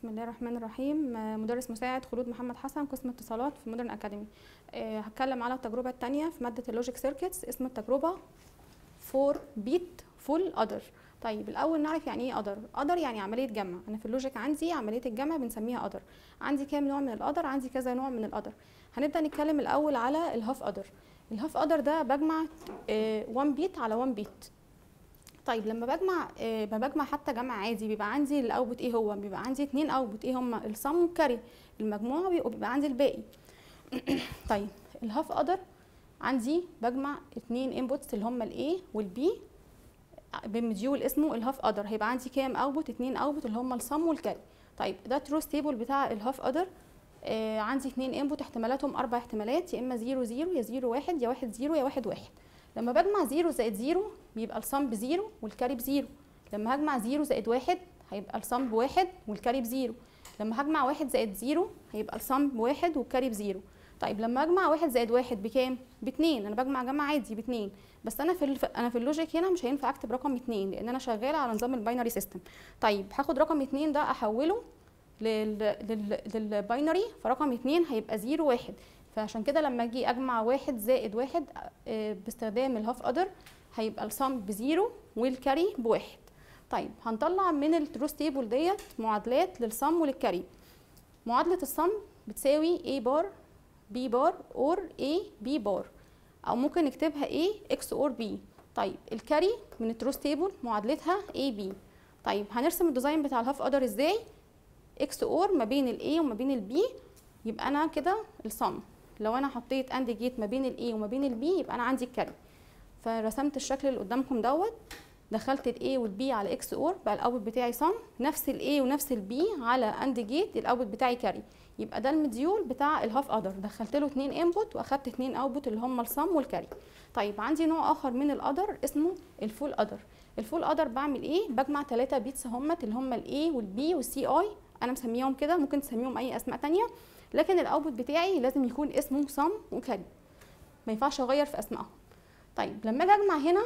بسم الله الرحمن الرحيم آه، مدرس مساعد خلود محمد حسن قسم اتصالات في مودرن اكاديمي آه، هتكلم على التجربه الثانيه في ماده اللوجيك سيركتس اسم التجربه فور بيت فول اذر طيب الاول نعرف يعني ايه اذر اذر يعني عمليه جمع انا في اللوجيك عندي عمليه الجمع بنسميها اذر عندي كام نوع من الاذر عندي كذا نوع من الاذر هنبدا نتكلم الاول على الهاف اذر الهاف اذر ده بجمع 1 بيت على 1 بيت طيب لما بجمع آه، لما بجمع حتى جمع عادي بيبقى عندي الاوتبوت ايه هو بيبقى عندي اتنين اوتبوت ايه هما السم والكاري المجموع بيبقى بيبقى عندي الباقي طيب الهاف اذر عندي بجمع اتنين انبوتس اللي هما الاي والبي بمديول اسمه الهاف اذر هيبقى عندي كام اوتبوت اتنين اوتبوت اللي هما السم والكاري طيب ده تروث تيبل بتاع الهاف اذر آه عندي اتنين انبوت احتمالاتهم اربع احتمالات يا اما زيرو زيرو يا زيرو واحد يا واحد زيرو يا واحد واحد لما بجمع زيرو زائد زيرو بيبقى الصم بزيرو والكاري بزيرو لما هجمع زيرو زائد واحد هيبقى الصم بواحد والكاري بزيرو لما هجمع واحد زائد زيرو هيبقى الصم بواحد والكاري بزيرو طيب لما اجمع واحد زائد واحد بكام باتنين انا بجمع جمع عادي باتنين بس انا في الف... انا في اللوجيك هنا مش هينفع اكتب رقم اتنين لان انا شغاله على نظام الباينري سيستم طيب هاخد رقم اتنين ده احوله لل... لل... للباينري فرقم اتنين هيبقى زيرو واحد فعشان كده لما اجي اجمع واحد زائد واحد آه، باستخدام الهاف اذر هيبقى الصم بزيرو والكاري بواحد طيب هنطلع من التروس تيبل ديت معادلات للصم وللكاري معادلة الصم بتساوي A بار B بار اور A B بار او ممكن نكتبها A X اور B طيب الكاري من التروس تيبل معادلتها A B طيب هنرسم الديزاين بتاع الهاف اذر ازاي X اور ما بين ال A وما بين ال B يبقى انا كده الصم لو انا حطيت اند جيت ما بين الاي وما بين البي يبقى انا عندي الكاري فرسمت الشكل اللي قدامكم دوت دخلت الاي والبي على اكس اور بقى الاوت بتاعي صم نفس الاي ونفس البي على اند جيت الاوت بتاعي كاري يبقى ده المديول بتاع الهاف اذر دخلت له اتنين انبوت واخدت اتنين اوتبوت اللي هم الصم والكاري طيب عندي نوع اخر من الاذر اسمه الفول اذر الفول اذر بعمل ايه بجمع ثلاثة بيتس همت اللي هم الاي والبي والسي اي انا مسميهم كده ممكن تسميهم اي اسماء تانية لكن الاوتبوت بتاعي لازم يكون اسمه صم وكاري ما ينفعش اغير في اسمائهم طيب لما اجي اجمع هنا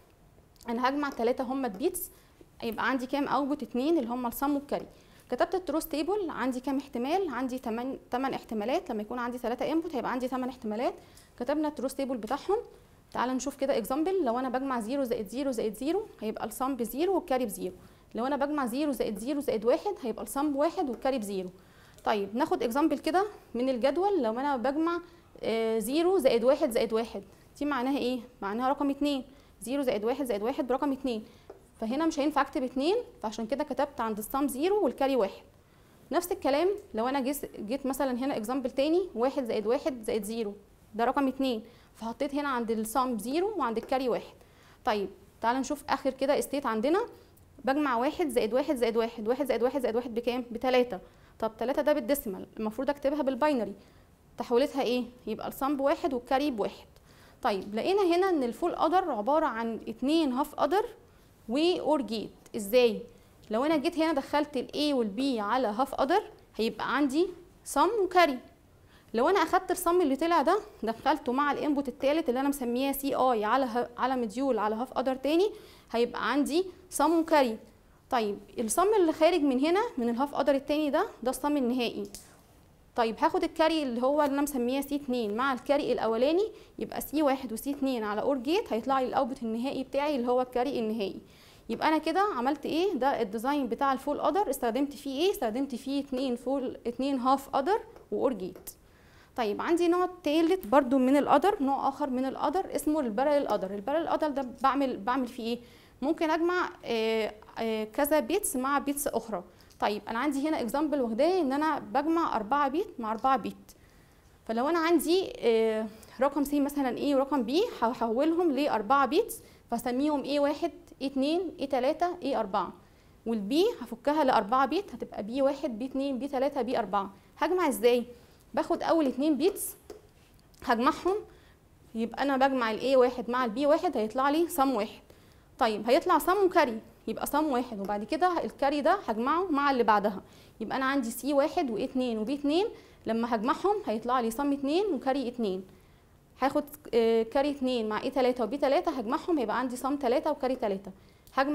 انا هجمع ثلاثة هم بيتس يبقى عندي كام اوتبوت اتنين اللي هم الصم والكاري كتبت التروس تيبل عندي كام احتمال عندي 8 8 احتمالات لما يكون عندي 3 انبوت هيبقى عندي 8 احتمالات كتبنا التروس تيبل بتاعهم تعال نشوف كده اكزامبل لو انا بجمع 0 زائد 0 زائد 0 هيبقى الصم بزيرو والكاري بزيرو لو انا بجمع 0 زائد 0 زائد 1 هيبقى الصم بواحد والكاري بزيرو طيب ناخد اكزامبل كده من الجدول لو انا بجمع آه، زيرو زائد واحد زائد واحد دي معناها ايه؟ معناها رقم اتنين زيرو زائد واحد زائد واحد برقم اتنين فهنا مش هينفع اكتب اتنين فعشان كده كتبت عند الصم زيرو والكاري واحد نفس الكلام لو انا جيت جيت مثلا هنا اكزامبل تاني واحد زائد واحد زائد زيرو ده رقم اتنين فحطيت هنا عند الصم زيرو وعند الكاري واحد طيب تعال نشوف اخر كده استيت عندنا بجمع واحد زائد واحد زائد واحد واحد زائد واحد زائد واحد بكام؟ بتلاتة طب تلاتة ده بالديسيمال المفروض اكتبها بالباينري تحولتها ايه يبقى الصم بواحد والكاري بواحد طيب لقينا هنا ان الفول اذر عباره عن اتنين هاف اذر واور جيت ازاي لو انا جيت هنا دخلت الاي والبي على هاف اذر هيبقى عندي صم وكاري لو انا اخدت الصم اللي طلع ده دخلته مع الانبوت الثالث اللي انا مسمياه سي اي على ه- على مديول على هاف اذر تاني هيبقى عندي صم وكاري طيب الصم اللي خارج من هنا من الهاف اذر التاني ده ده الصم النهائي طيب هاخد الكاري اللي هو اللي انا مسميه سي 2 مع الكاري الاولاني يبقى سي 1 وسي 2 على اور جيت هيطلع لي الاوتبوت النهائي بتاعي اللي هو الكاري النهائي يبقى انا كده عملت ايه ده الديزاين بتاع الفول اذر استخدمت فيه ايه استخدمت فيه اتنين فول اتنين هاف اذر واور جيت طيب عندي نوع تالت برضو من الاذر نوع اخر من الاذر اسمه البارل اذر البارل اذر ده بعمل بعمل فيه ايه ممكن اجمع آه، آه، كذا بيتس مع بيتس اخرى طيب انا عندي هنا اكزامبل واخداه ان انا بجمع 4 بيت مع 4 بيت فلو انا عندي آه، رقم سي مثلا A ورقم B هحولهم ل 4 بيتس فاسميهم A1 A2 A3 A4 والبي هفكها ل 4 بيت هتبقى B1 B2 B3 B4 هجمع ازاي باخد اول 2 بيتس هجمعهم يبقى انا بجمع الاي واحد مع البي واحد هيطلع لي صم واحد طيب هيطلع صم وكاري يبقى صم واحد وبعد كده الكاري ده هجمعه مع اللي بعدها يبقى انا عندي سي واحد واي اتنين وبي اتنين لما هجمعهم هيطلع لي صم اتنين وكاري اتنين هاخد آه، كاري اتنين مع اي تلاتة وبي تلاتة هجمعهم هيبقى عندي صم تلاتة وكاري تلاتة هجمع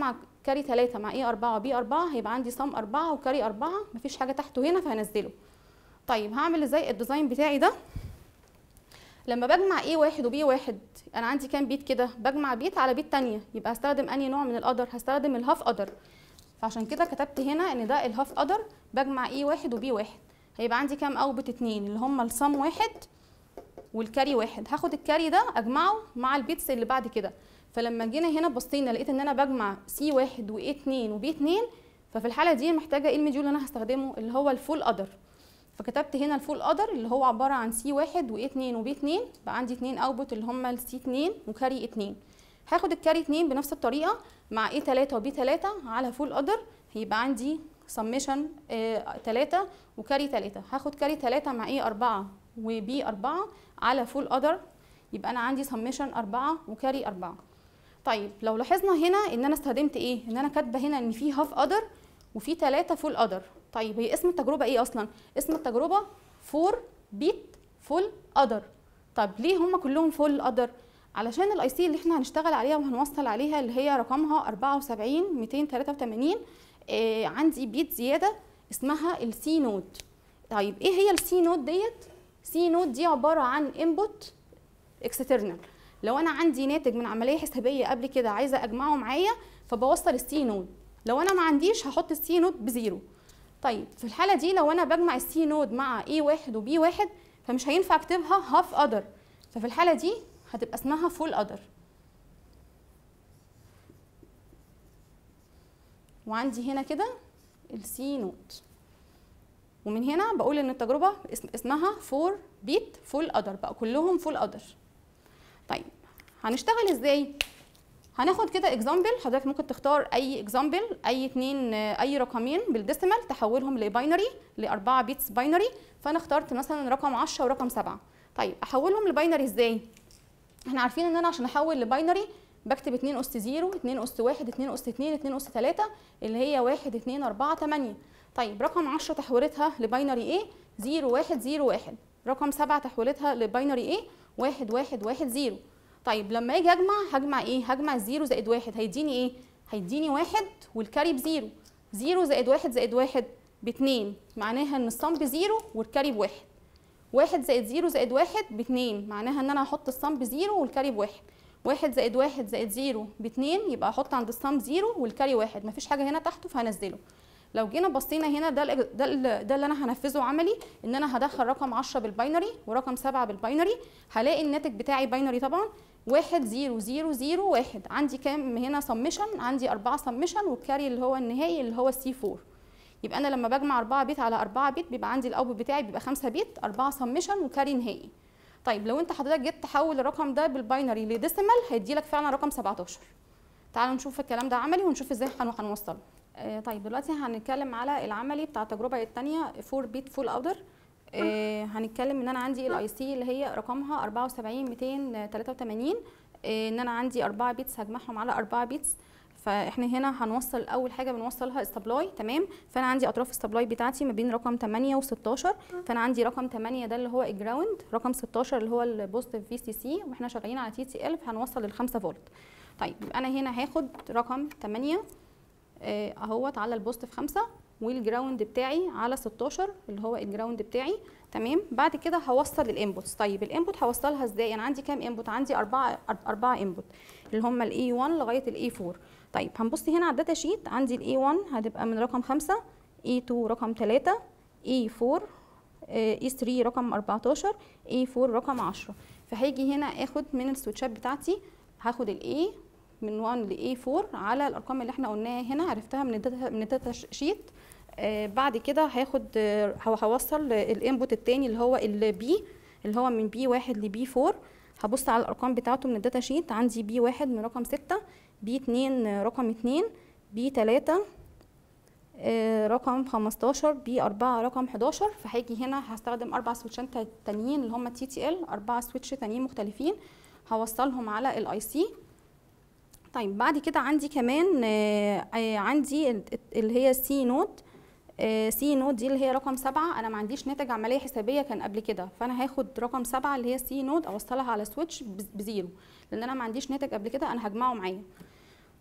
كاري 3 مع ايه 4 وبي 4 هيبقى عندي صم 4 وكاري 4 مفيش حاجه تحته هنا فهنزله طيب هعمل ازاي الديزاين بتاعي ده لما بجمع ايه واحد وبي واحد انا عندي كام بيت كده بجمع بيت على بيت تانية يبقى هستخدم انهي نوع من القدر هستخدم الهاف قدر فعشان كده كتبت هنا ان ده الهاف قدر بجمع ايه واحد وبي واحد هيبقى عندي كام اوبت اتنين اللي هم الصم واحد والكاري واحد هاخد الكاري ده اجمعه مع البيتس اللي بعد كده فلما جينا هنا بصينا لقيت ان انا بجمع سي واحد وايه اتنين وبي اتنين ففي الحاله دي محتاجه ايه المديول اللي انا هستخدمه اللي هو الفول قدر فكتبت هنا الفول قدر اللي هو عباره عن سي واحد وايه اتنين وبي اتنين بقى عندي اتنين اوتبوت اللي هم السي اتنين وكاري اتنين هاخد الكاري اتنين بنفس الطريقه مع ايه تلاته وبي تلاته على فول قدر هيبقى عندي سميشن اه تلاته وكاري تلاته هاخد كاري تلاته مع ايه اربعه وبي اربعه على فول قدر يبقى انا عندي سميشن اربعه وكاري اربعه طيب لو لاحظنا هنا ان انا استخدمت ايه ان انا كاتبه هنا ان في هاف قدر وفي تلاته فول قدر طيب هي اسم التجربه ايه اصلا اسم التجربه فور بيت فول قدر طب ليه هم كلهم فول قدر علشان الاي سي اللي احنا هنشتغل عليها وهنوصل عليها اللي هي رقمها 74 283 آه عندي بيت زياده اسمها السي نود طيب ايه هي السي نود ديت سي نود دي عباره عن انبوت اكسترنال لو انا عندي ناتج من عمليه حسابيه قبل كده عايزه اجمعه معايا فبوصل السي نود لو انا ما عنديش هحط السي نود بزيرو طيب في الحاله دي لو انا بجمع السي نود مع اي واحد وبي واحد فمش هينفع اكتبها هاف قدر ففي الحاله دي هتبقى اسمها فول قدر وعندي هنا كده السي نود ومن هنا بقول ان التجربه اسمها فور بيت فول قدر بقى كلهم فول قدر طيب هنشتغل ازاي هناخد كده اكزامبل حضرتك ممكن تختار اي اكزامبل اي اتنين اي رقمين بالديسيمال تحولهم لباينري لاربعه بيتس باينري فانا اخترت مثلا رقم 10 ورقم 7 طيب احولهم لباينري ازاي احنا عارفين ان انا عشان احول لباينري بكتب 2 اس 0 2 اس 1 2 اس 2 2 اس 3 اللي هي 1 2 4 8 طيب رقم 10 تحويلتها لباينري ايه 0 1 0 1 رقم 7 تحويلتها لباينري ايه 1 1 1 0 طيب لما اجي اجمع هجمع ايه هجمع 0 زائد 1 هيديني ايه هيديني 1 والكاري بزيرو 0 زائد 1 زائد 1 ب 2 معناها ان الصم بزيرو والكاري بواحد 1 زائد 0 زائد 1 ب 2 معناها ان انا هحط الصم بزيرو والكاري بواحد 1 زائد 1 زائد 0 ب 2 يبقى احط عند الصم 0 والكاري 1 مفيش حاجه هنا تحته فهنزله لو جينا بصينا هنا ده ال ده, ال ده اللي انا هنفذه عملي ان انا هدخل رقم 10 بالباينري ورقم 7 بالباينري هلاقي الناتج بتاعي باينري طبعا واحد زيرو زيرو زيرو واحد عندي كام هنا سمشن عندي أربعة سمشن والكاري اللي هو النهائي اللي هو السي 4 يبقى أنا لما بجمع أربعة بيت على أربعة بيت بيبقى عندي الأوتبوت بتاعي بيبقى خمسة بيت أربعة سمشن وكاري نهائي طيب لو أنت حضرتك جيت تحول الرقم ده بالباينري لديسيمال هيديلك فعلا رقم 17 تعالوا نشوف الكلام ده عملي ونشوف ازاي هنوصله آه طيب دلوقتي هنتكلم على العملي بتاع التجربه الثانيه 4 بيت فول اوردر آه هنتكلم ان انا عندي الاي سي اللي هي رقمها 74 283 ان انا عندي 4 بيتس هجمعهم على 4 بيتس فاحنا هنا هنوصل اول حاجه بنوصلها السبلاي تمام فانا عندي اطراف السبلاي بتاعتي ما بين رقم 8 و16 فانا عندي رقم 8 ده اللي هو الجراوند رقم 16 اللي هو البوزيتيف في سي سي واحنا شغالين على تي تي ال فهنوصل لل 5 فولت طيب يبقى انا هنا هاخد رقم 8 اهوت على البوزيتيف 5 والجراوند بتاعي على 16 اللي هو الجراوند بتاعي تمام بعد كده هوصل الانبوتس طيب الانبوت هوصلها ازاي انا عندي كام انبوت عندي اربعه اربعه انبوت اللي هم الاي 1 لغايه الاي 4 طيب هنبص هنا على الداتا شيت عندي الاي 1 هتبقى من رقم 5 اي 2 رقم 3 اي 4 اي 3 رقم 14 اي 4 رقم 10 فهيجي هنا اخد من السويتشات بتاعتي هاخد الاي من 1 ل اي 4 على الارقام اللي احنا قلناها هنا عرفتها من الداتا من الداتا شيت آه بعد كده هاخد آه هوصل الانبوت التاني اللي هو البي اللي هو من بي واحد لبي 4 هبص على الارقام بتاعته من الداتا شيت عندي بي واحد من رقم ستة بي اتنين رقم اتنين بي تلاتة آه رقم خمستاشر بي أربعة رقم حداشر فهاجي هنا هستخدم أربع سويتشات تانيين اللي هما تي تي ال أربعة سويتش تانيين مختلفين هوصلهم على الاي سي طيب بعد كده عندي كمان عندي اللي هي سي نود سي نود دي اللي هي رقم سبعة أنا ما عنديش ناتج عملية حسابية كان قبل كده فأنا هاخد رقم سبعة اللي هي سي نود أوصلها على سويتش بزيرو لأن أنا ما عنديش ناتج قبل كده أنا هجمعه معايا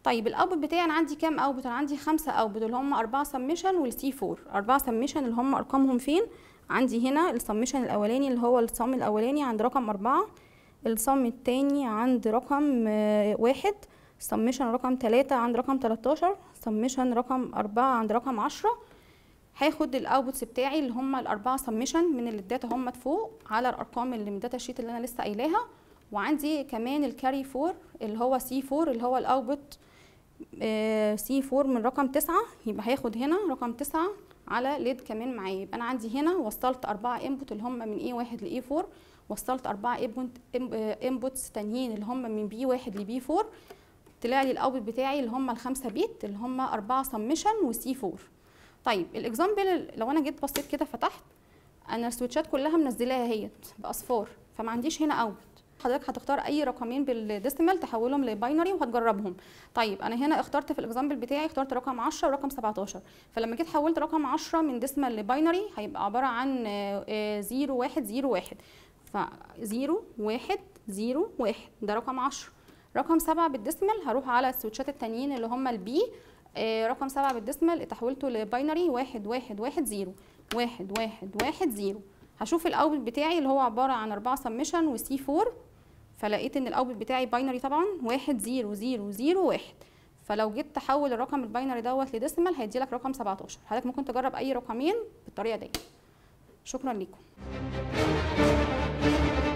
طيب الاوتبوت بتاعي انا عندي كام اوتبوت انا عندي خمسة اوتبوت اللي هم أربعة سميشن والسي 4 أربعة سميشن اللي هم ارقامهم فين عندي هنا السميشن الاولاني اللي هو الصم الاولاني عند رقم أربعة الصم التاني عند رقم آه، واحد سميشن رقم تلاتة عند رقم تلاتاشر سميشن رقم أربعة عند رقم عشرة هاخد الاوتبوتس بتاعي اللي هم الاربعه سميشن من اللي الداتا هم فوق على الارقام اللي من الداتا شيت اللي انا لسه قايلاها وعندي كمان الكاري 4 اللي هو سي 4 اللي هو الاوتبوت سي 4 من رقم تسعة يبقى هاخد هنا رقم تسعة على ليد كمان معايا يبقى انا عندي هنا وصلت اربعه انبوت اللي هم من اي واحد لاي 4 وصلت اربعه انبوتس تانيين اللي هم من بي واحد لبي 4 طلع لي الاوتبوت بتاعي اللي هم الخمسه بيت اللي هم اربعه سميشن وسي 4 طيب الاكزامبل لو انا جيت بصيت كده فتحت انا السويتشات كلها منزلاها اهيت باصفار فما عنديش هنا اوت حضرتك هتختار اي رقمين بالديسيمال تحولهم لباينري وهتجربهم طيب انا هنا اخترت في الاكزامبل بتاعي اخترت رقم 10 ورقم 17 فلما جيت حولت رقم 10 من ديسيمال لباينري هيبقى عباره عن 0 1 0 1 ف 0 1 0 1 ده رقم 10 رقم 7 بالديسيمال هروح على السويتشات التانيين اللي هم البي آه، رقم سبعة بالديسمال تحولته لباينري واحد واحد واحد زيرو واحد واحد واحد زيرو هشوف الاوتبوت بتاعي اللي هو عبارة عن أربعة سميشن وسي فور فلقيت ان الاوتبوت بتاعي باينري طبعا واحد زيرو زيرو زيرو واحد فلو جيت تحول الرقم الباينري دوت لديسمال هيديلك رقم 17 حضرتك ممكن تجرب اي رقمين بالطريقه دي شكرا لكم